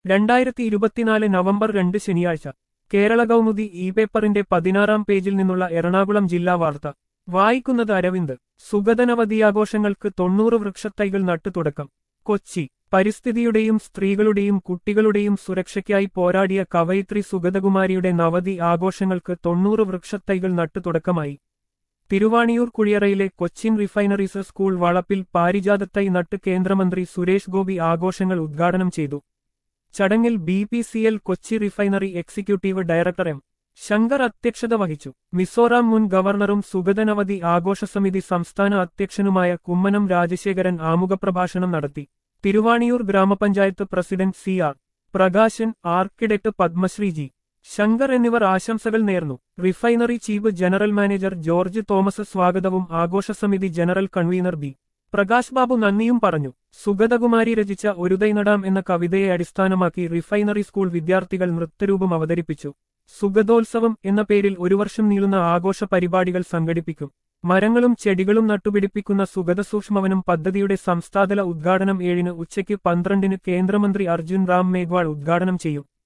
രണ്ടായിരത്തി ഇരുപത്തിനാല് നവംബർ രണ്ട് ശനിയാഴ്ച കേരള കൗമുദി ഇ പേപ്പറിന്റെ പതിനാറാം പേജിൽ നിന്നുള്ള എറണാകുളം ജില്ലാ വാർത്ത വായിക്കുന്നത് അരവിന്ദ് സുഗതനവതിയാഘോഷങ്ങൾക്ക് തൊണ്ണൂറ് വൃക്ഷത്തൈകൾ നട്ടുതുടക്കം കൊച്ചി പരിസ്ഥിതിയുടെയും സ്ത്രീകളുടെയും കുട്ടികളുടെയും സുരക്ഷയ്ക്കായി പോരാടിയ കവയിത്രി സുഗതകുമാരിയുടെ നവതി ആഘോഷങ്ങൾക്ക് തൊണ്ണൂറ് വൃക്ഷത്തൈകൾ നട്ടുതുടക്കമായി തിരുവാണിയൂർ കുഴിയറയിലെ കൊച്ചിൻ റിഫൈനറീസ് സ്കൂൾ വളപ്പിൽ പാരിജാതത്തൈ നട്ട് കേന്ദ്രമന്ത്രി സുരേഷ് ഗോപി ആഘോഷങ്ങൾ ഉദ്ഘാടനം ചെയ്തു ചടങ്ങിൽ B P C L Kochi refinery executive director M Shankar അധ്യക്ഷത വഹിച്ചു മിസോറാം മുൻ ഗവർണറും സുഗതനവതി ആഘോഷസമിതി സംസ്ഥാന അധ്യക്ഷനുമായ കുമ്മനം രാജശേഖരൻ ആമുഖപ്രഭാഷണം നടത്തി തിരുവാണിയൂർ ഗ്രാമപഞ്ചായത്ത് president C R Prakashan architect Padmashri G Shankar എന്നിവർ ആശംസകൾ നേർന്നു refinery chief general manager George Thomas സ്വാഗതവും ആഘോഷസമിതി general convener B Prakash Babu നന്ദിയും പറഞ്ഞു സുഗതകുമാരി രചിച്ച ഒരുതൈ നടാം എന്ന കവിതയെ അടിസ്ഥാനമാക്കി റിഫൈനറി സ്കൂൾ വിദ്യാർത്ഥികൾ നൃത്തരൂപം അവതരിപ്പിച്ചു സുഗതോത്സവം എന്ന പേരിൽ ഒരു വർഷം നീളുന്ന ആഘോഷ പരിപാടികൾ സംഘടിപ്പിക്കും മരങ്ങളും ചെടികളും നട്ടുപിടിപ്പിക്കുന്ന സുഗതസൂക്ഷ്മവനം പദ്ധതിയുടെ സംസ്ഥാനതല ഉദ്ഘാടനം ഏഴിന് ഉച്ചയ്ക്ക് പന്ത്രണ്ടിന് കേന്ദ്രമന്ത്രി അർജുൻ റാം മേഘ്വാൾ ഉദ്ഘാടനം ചെയ്യും